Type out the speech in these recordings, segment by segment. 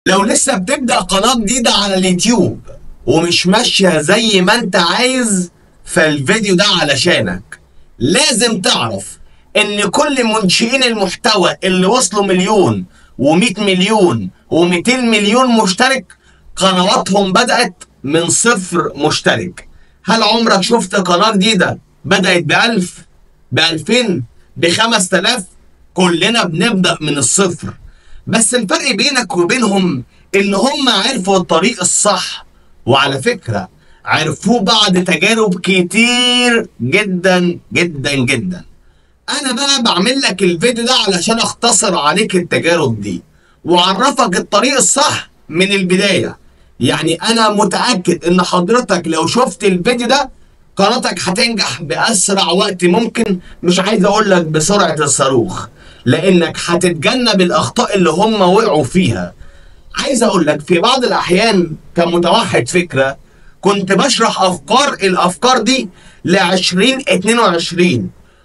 لو لسه بتبدأ قناة جديدة على اليوتيوب ومش ماشية زي ما انت عايز فالفيديو ده علشانك لازم تعرف ان كل منشئين المحتوى اللي وصلوا مليون و100 مليون و200 مليون مشترك قنواتهم بدأت من صفر مشترك هل عمرك شفت قناة جديدة بدأت بألف بألفين بخمس تلاف كلنا بنبدأ من الصفر بس الفرق بينك وبينهم ان هم عرفوا الطريق الصح وعلى فكرة عرفوه بعد تجارب كتير جدا جدا جدا انا بقى بعمل لك الفيديو ده علشان اختصر عليك التجارب دي واعرفك الطريق الصح من البداية يعني انا متأكد ان حضرتك لو شفت الفيديو ده قناتك هتنجح باسرع وقت ممكن مش عايز اقول لك بسرعة الصاروخ لانك هتتجنب الاخطاء اللي هم وقعوا فيها عايز اقول لك في بعض الاحيان كمتوحد فكره كنت بشرح افكار الافكار دي ل 2022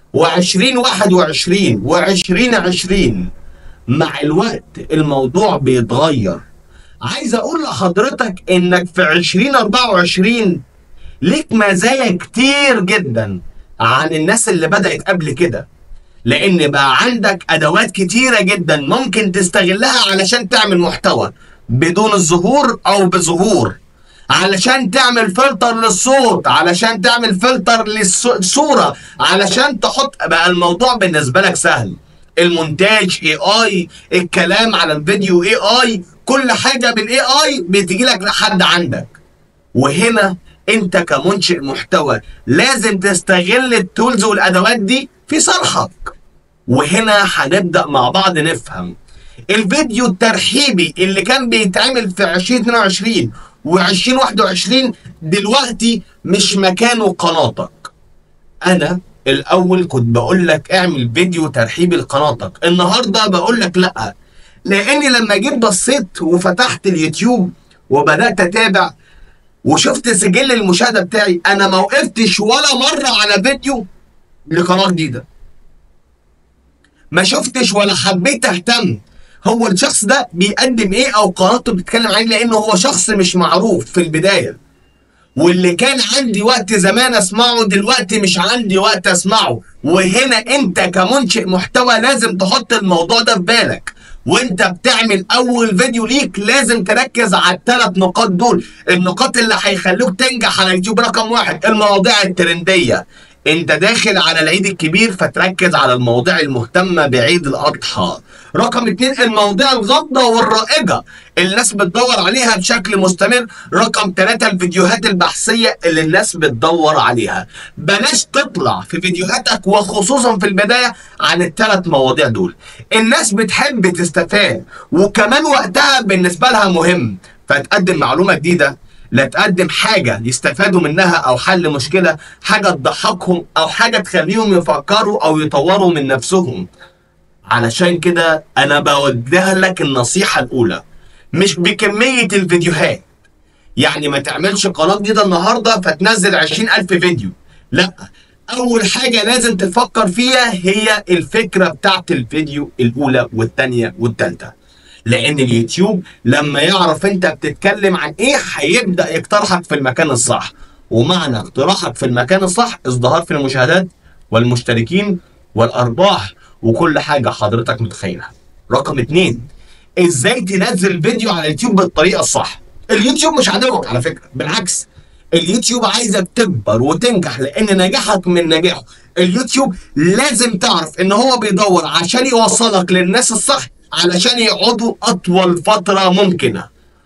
و2021 و2020 مع الوقت الموضوع بيتغير عايز اقول لحضرتك انك في 2024 ليك مزايا كتير جدا عن الناس اللي بدأت قبل كده لان بقى عندك ادوات كتيره جدا ممكن تستغلها علشان تعمل محتوى بدون الظهور او بظهور علشان تعمل فلتر للصوت علشان تعمل فلتر للصوره علشان تحط بقى الموضوع بالنسبه لك سهل المونتاج اي اي الكلام على الفيديو اي اي كل حاجه بالاي اي بتجي لك لحد عندك وهنا انت كمنشئ محتوى لازم تستغل التولز والادوات دي في صالحك وهنا هنبدا مع بعض نفهم الفيديو الترحيبي اللي كان بيتعمل في 2022 و2021 دلوقتي مش مكانه قناتك انا الاول كنت بقول لك اعمل فيديو ترحيبي لقناتك النهارده بقول لك لا لاني لما جيت بصيت وفتحت اليوتيوب وبدات اتابع وشفت سجل المشاهده بتاعي انا ما وقفتش ولا مره على فيديو لقناه جديده ما شفتش ولا حبيت اهتم هو الشخص ده بيقدم ايه او قناته بتتكلم عن لانه هو شخص مش معروف في البدايه واللي كان عندي وقت زمان اسمعه دلوقتي مش عندي وقت اسمعه وهنا انت كمنشئ محتوى لازم تحط الموضوع ده في بالك وانت بتعمل اول فيديو ليك لازم تركز على الثلاث نقاط دول النقاط اللي هيخلوك تنجح على اليوتيوب رقم واحد المواضيع الترنديه انت داخل على العيد الكبير فتركز على المواضيع المهتمه بعيد الاضحى رقم اتنين المواضيع الغامضه والرائجه الناس بتدور عليها بشكل مستمر رقم ثلاثة الفيديوهات البحثية اللي الناس بتدور عليها بلاش تطلع في فيديوهاتك وخصوصا في البداية عن الثلاث مواضيع دول الناس بتحب تستفاد وكمان وقتها بالنسبة لها مهم فتقدم معلومة جديدة لا تقدم حاجة يستفادوا منها أو حل مشكلة حاجة تضحكهم أو حاجة تخليهم يفكروا أو يطوروا من نفسهم علشان كده أنا بوجه لك النصيحة الأولى مش بكمية الفيديوهات يعني ما تعملش قناة جديدة النهاردة فتنزل عشرين ألف فيديو لا أول حاجة لازم تفكر فيها هي الفكرة بتاعت الفيديو الأولى والثانية والثالثة لان اليوتيوب لما يعرف انت بتتكلم عن ايه هيبدا يقترحك في المكان الصح ومعنى اقتراحك في المكان الصح ازدهار في المشاهدات والمشتركين والارباح وكل حاجه حضرتك متخيلها رقم اتنين ازاي تنزل فيديو على اليوتيوب بالطريقه الصح اليوتيوب مش عدوك على فكره بالعكس اليوتيوب عايزك تكبر وتنجح لان نجاحك من نجاحه اليوتيوب لازم تعرف ان هو بيدور عشان يوصلك للناس الصح علشان يقعدوا اطول فتره ممكنه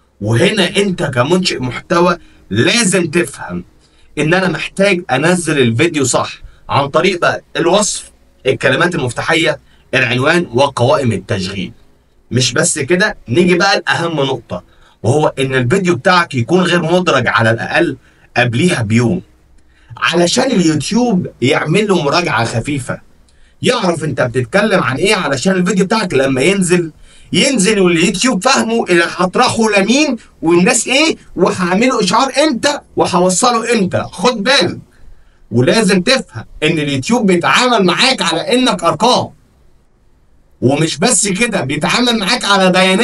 وهنا انت كمنشئ محتوى لازم تفهم ان انا محتاج انزل الفيديو صح عن طريق بقى الوصف الكلمات المفتاحيه العنوان وقوائم التشغيل مش بس كده نيجي بقى لاهم نقطه وهو ان الفيديو بتاعك يكون غير مدرج على الاقل قبليها بيوم علشان اليوتيوب يعمل له مراجعه خفيفه يعرف انت بتتكلم عن ايه علشان الفيديو بتاعك لما ينزل ينزل واليوتيوب فاهمه اللي هطرحه لمين والناس ايه وهعمله اشعار امتى وهوصله امتى خد بالك ولازم تفهم ان اليوتيوب بيتعامل معاك على انك ارقام ومش بس كده بيتعامل معاك على بيانات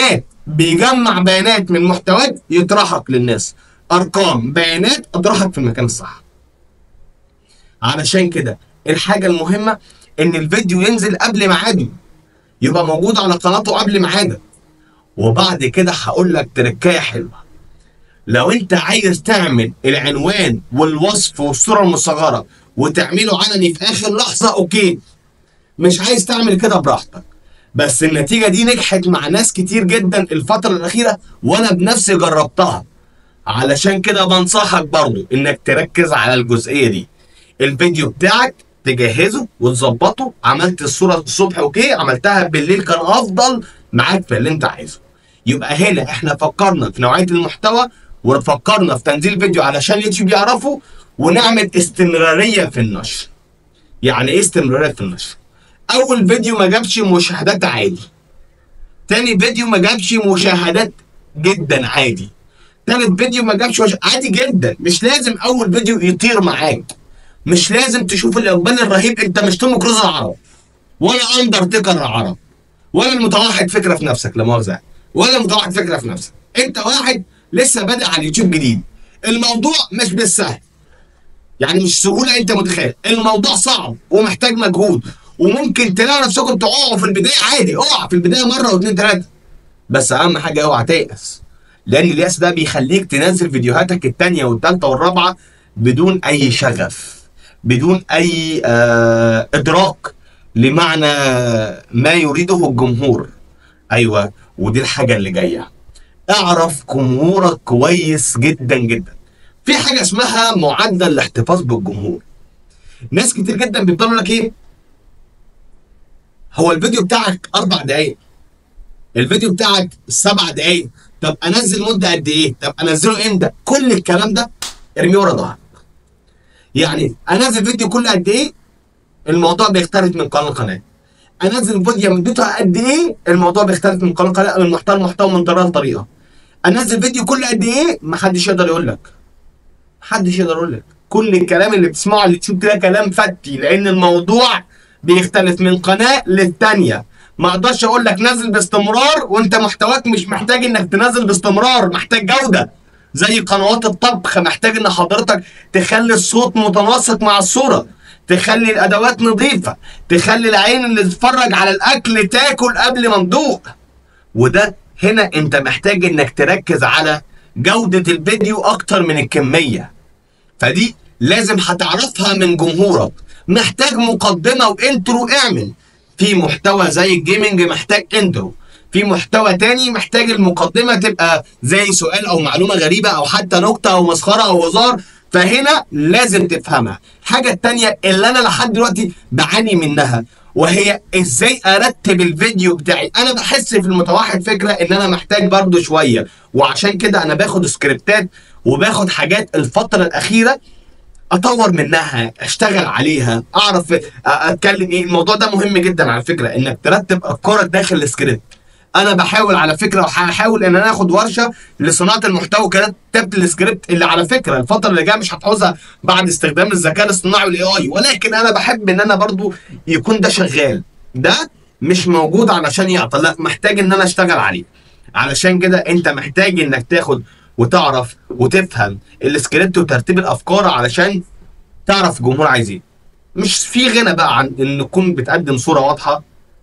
بيجمع بيانات من محتواك يطرحك للناس ارقام بيانات اطرحك في المكان الصح علشان كده الحاجه المهمه ان الفيديو ينزل قبل ميعاده يبقى موجود على قناته قبل ميعادك وبعد كده هقول لك تركايه حلوه لو انت عايز تعمل العنوان والوصف والصوره المصغره وتعمله علني في اخر لحظه اوكي مش عايز تعمل كده براحتك بس النتيجه دي نجحت مع ناس كتير جدا الفتره الاخيره وانا بنفسي جربتها علشان كده بنصحك برضو انك تركز على الجزئيه دي الفيديو بتاعك تجهزه وتظبطه عملت الصوره الصبح اوكي عملتها بالليل كان افضل معاك في اللي انت عايزه يبقى هنا احنا فكرنا في نوعيه المحتوى وفكرنا في تنزيل فيديو علشان اليوتيوب يعرفه ونعمل استمراريه في النشر يعني ايه استمراريه في النشر اول فيديو ما جابش مشاهدات عادي تاني فيديو ما جابش مشاهدات جدا عادي تالت فيديو ما جابش مش... عادي جدا مش لازم اول فيديو يطير معاك مش لازم تشوف الاقبال الرهيب انت مش توم كروز العرب ولا اندرتيكر العرب ولا المتوحد فكره في نفسك لا مؤاخذه ولا متوحد فكره في نفسك انت واحد لسه بادئ على اليوتيوب جديد الموضوع مش بالسهل يعني مش سهوله انت متخيل الموضوع صعب ومحتاج مجهود وممكن تلاقوا نفسكم تقعوا في البدايه عادي اقع في البدايه مره واثنين ثلاثه بس اهم حاجه اوعى تيأس لان اليأس ده بيخليك تنزل فيديوهاتك الثانيه والثالثه والرابعه بدون اي شغف بدون اي آه ادراك لمعنى ما يريده الجمهور ايوه ودي الحاجه اللي جايه اعرف جمهورك كويس جدا جدا في حاجه اسمها معدل الاحتفاظ بالجمهور ناس كتير جدا بيفضلوا لك ايه هو الفيديو بتاعك اربع دقايق الفيديو بتاعك سبع دقايق طب انزل مده قد ايه طب انزله امتى كل الكلام ده ارميه ورا ظهرك يعني انزل فيديو كل قد ايه الموضوع بيختلف من قناه لقناه انزل فيديو مدتها قد ايه الموضوع بيختلف من قناه لقناه من محتوى لمحتوى من طريقه لطريقه انزل فيديو كل قد ايه محدش يقدر يقول لك محدش يقدر يقول لك كل الكلام اللي بتسمعه على اليوتيوب ده كلام فتي لان الموضوع بيختلف من قناه للتانيه ما اقدرش اقول لك نزل باستمرار وانت محتواك مش محتاج انك تنزل باستمرار محتاج جوده زي قنوات الطبخ محتاج ان حضرتك تخلي الصوت متناسق مع الصوره تخلي الادوات نظيفه تخلي العين اللي تتفرج على الاكل تاكل قبل ما تدوق وده هنا انت محتاج انك تركز على جوده الفيديو اكتر من الكميه فدي لازم هتعرفها من جمهورك محتاج مقدمه وانترو اعمل في محتوى زي الجيمنج محتاج انترو في محتوى تاني محتاج المقدمه تبقى زي سؤال او معلومه غريبه او حتى نكته او مسخره او هزار فهنا لازم تفهمها الحاجه التانيه اللي انا لحد دلوقتي بعاني منها وهي ازاي ارتب الفيديو بتاعي انا بحس في المتوحد فكره ان انا محتاج برضو شويه وعشان كده انا باخد سكريبتات وباخد حاجات الفتره الاخيره اطور منها اشتغل عليها اعرف اتكلم ايه الموضوع ده مهم جدا على فكره انك ترتب افكارك داخل السكريبت انا بحاول على فكره وهحاول ان انا اخد ورشه لصناعه المحتوى وكتابه السكريبت اللي على فكره الفتره اللي جايه مش هتعوزها بعد استخدام الذكاء الاصطناعي والاي اي ولكن انا بحب ان انا برضو يكون ده شغال ده مش موجود علشان يعطل لا محتاج ان انا اشتغل عليه علشان كده انت محتاج انك تاخد وتعرف وتفهم السكريبت وترتيب الافكار علشان تعرف الجمهور عايز ايه مش في غنى بقى عن ان تكون بتقدم صوره واضحه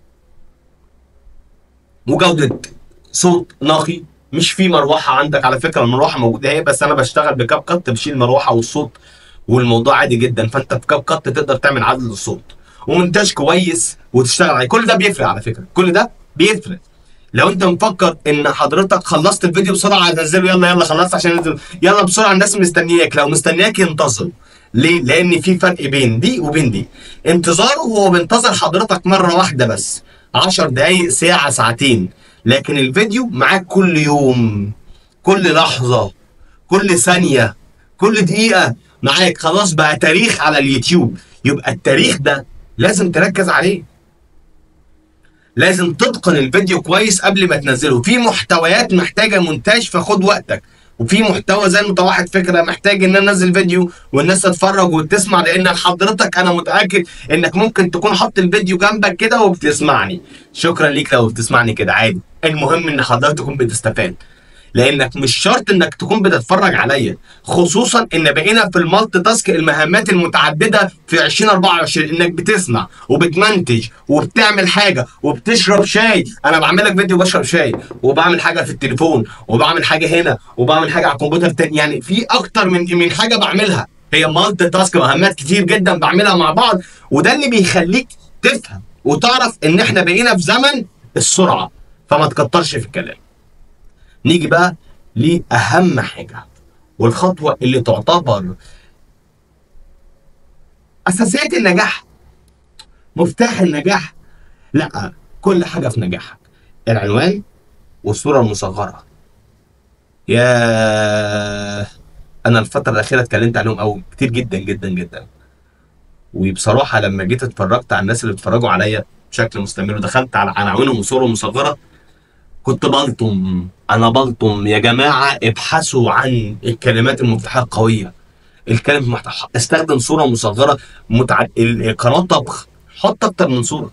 وجوده صوت نقي مش في مروحه عندك على فكره المروحه موجوده اهي بس انا بشتغل بكاب كات بشيل المروحه والصوت والموضوع عادي جدا فانت في كاب كات تقدر تعمل عدل للصوت ومونتاج كويس وتشتغل عليه كل ده بيفرق على فكره كل ده بيفرق لو انت مفكر ان حضرتك خلصت الفيديو بسرعه هتنزله يلا يلا خلصت عشان ننزل يلا بسرعه الناس مستنياك لو مستنياك ينتظر ليه؟ لان في فرق بين دي وبين دي انتظاره هو بينتظر حضرتك مره واحده بس 10 دقايق ساعه ساعتين لكن الفيديو معاك كل يوم كل لحظه كل ثانيه كل دقيقه معاك خلاص بقى تاريخ على اليوتيوب يبقى التاريخ ده لازم تركز عليه لازم تتقن الفيديو كويس قبل ما تنزله في محتويات محتاجه مونتاج فخد وقتك وفي محتوى زي المتوحد فكره محتاج ان انا انزل فيديو والناس تتفرج وتسمع لان حضرتك انا متاكد انك ممكن تكون حاطط الفيديو جنبك كده وبتسمعني شكرا ليك لو بتسمعني كده عادي المهم ان حضرتك تكون بتستفاد لانك مش شرط انك تكون بتتفرج عليا خصوصا ان بقينا في المالتي تاسك المهمات المتعدده في 2024 انك بتسمع وبتمنتج وبتعمل حاجه وبتشرب شاي انا بعمل لك فيديو بشرب شاي وبعمل حاجه في التليفون وبعمل حاجه هنا وبعمل حاجه على الكمبيوتر تاني يعني في اكتر من من حاجه بعملها هي مالتي تاسك مهمات كتير جدا بعملها مع بعض وده اللي بيخليك تفهم وتعرف ان احنا بقينا في زمن السرعه فما تكترش في الكلام نيجي بقى لأهم حاجة والخطوة اللي تعتبر أساسيات النجاح مفتاح النجاح لا كل حاجة في نجاحك العنوان والصورة المصغرة يا أنا الفترة الأخيرة اتكلمت عليهم أو كتير جدا جدا جدا وبصراحة لما جيت اتفرجت على الناس اللي بيتفرجوا عليا بشكل مستمر ودخلت على عناوينهم وصورهم مصغرة كنت بلطم انا بلطم يا جماعه ابحثوا عن الكلمات المفتاحيه القويه الكلمه المفتاحه استخدم صوره مصغره متعد قناه طبخ حط اكتر من صوره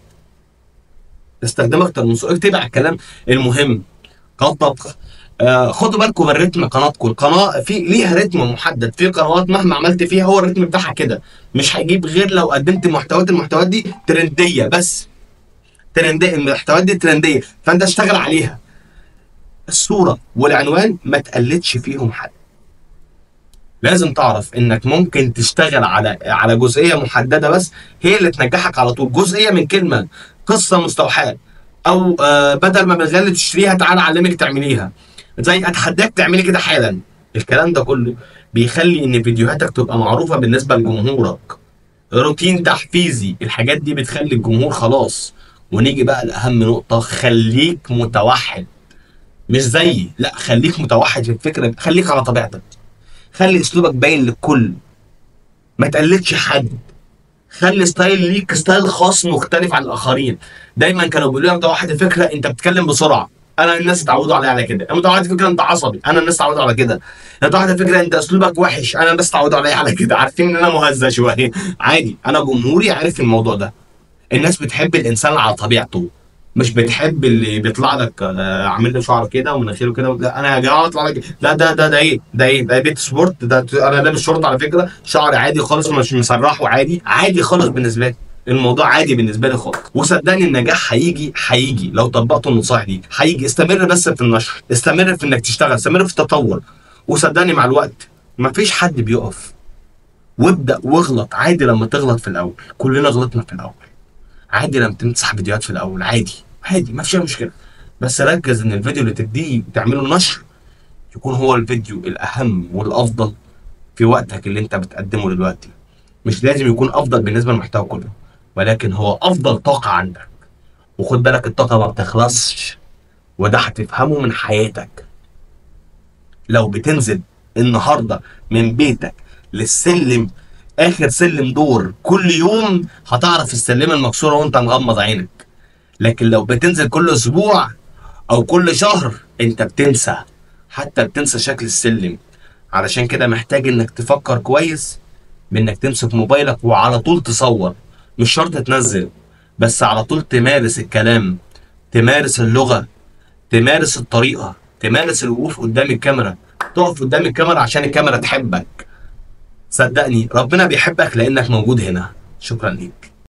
استخدم اكتر من صوره اكتب على الكلام المهم قناه طبخ آه خدوا بالكم من رتم قناتكم القناه في ليها رتم محدد في قنوات مهما عملت فيها هو الرتم بتاعها كده مش هيجيب غير لو قدمت محتويات المحتويات دي ترنديه بس ترنديه المحتويات دي ترنديه فانت اشتغل عليها الصوره والعنوان ما تقلدش فيهم حد لازم تعرف انك ممكن تشتغل على على جزئيه محدده بس هي اللي تنجحك على طول جزئيه من كلمه قصه مستوحاه او آه بدل ما بالغالب تشتريها تعالى اعلمك تعمليها زي اتحداك تعملي كده حالا الكلام ده كله بيخلي ان فيديوهاتك تبقى معروفه بالنسبه لجمهورك روتين تحفيزي الحاجات دي بتخلي الجمهور خلاص ونيجي بقى لاهم نقطه خليك متوحد مش زيي لا خليك متوحد في الفكره خليك على طبيعتك خلي اسلوبك باين للكل ما تقلدش حد خلي ستايل ليك ستايل خاص مختلف عن الاخرين دايما كانوا بيقولوا لي متوحد الفكره انت بتتكلم بسرعه انا الناس اتعودوا علي على كده متوحد الفكره انت عصبي انا الناس اتعودوا على كده متوحد الفكره انت اسلوبك وحش انا الناس اتعودوا علي على كده عارفين ان انا مهزأ شويه عادي انا جمهوري عارف الموضوع ده الناس بتحب الانسان على طبيعته مش بتحب اللي بيطلع لك آه، عامل له شعره كده ومناخيره كده لا انا يا جماعه اطلع لك لا ده ده ده ايه ده ايه ده بيت سبورت ده انا لابس شورت على فكره شعري عادي خالص مش مسرحه عادي عادي خالص بالنسبه لي الموضوع عادي بالنسبه لي خالص وصدقني النجاح هيجي هيجي لو طبقت النصائح دي هيجي استمر بس في النشر استمر في انك تشتغل استمر في التطور وصدقني مع الوقت مفيش حد بيقف وابدا واغلط عادي لما تغلط في الاول كلنا غلطنا في الاول عادي لما تمسح فيديوهات في الاول عادي عادي ما فيش أي مشكله بس ركز ان الفيديو اللي تديه تعمله نشر يكون هو الفيديو الاهم والافضل في وقتك اللي انت بتقدمه دلوقتي مش لازم يكون افضل بالنسبه للمحتوى كله ولكن هو افضل طاقه عندك وخد بالك الطاقه ما بتخلصش وده هتفهمه من حياتك لو بتنزل النهارده من بيتك للسلم اخر سلم دور كل يوم هتعرف السلمه المكسوره وانت مغمض عينك لكن لو بتنزل كل اسبوع او كل شهر انت بتنسى حتى بتنسى شكل السلم علشان كده محتاج انك تفكر كويس بانك تمسك موبايلك وعلى طول تصور مش شرط تنزل بس على طول تمارس الكلام تمارس اللغة تمارس الطريقة تمارس الوقوف قدام الكاميرا تقف قدام الكاميرا عشان الكاميرا تحبك صدقني ربنا بيحبك لانك موجود هنا شكرا ليك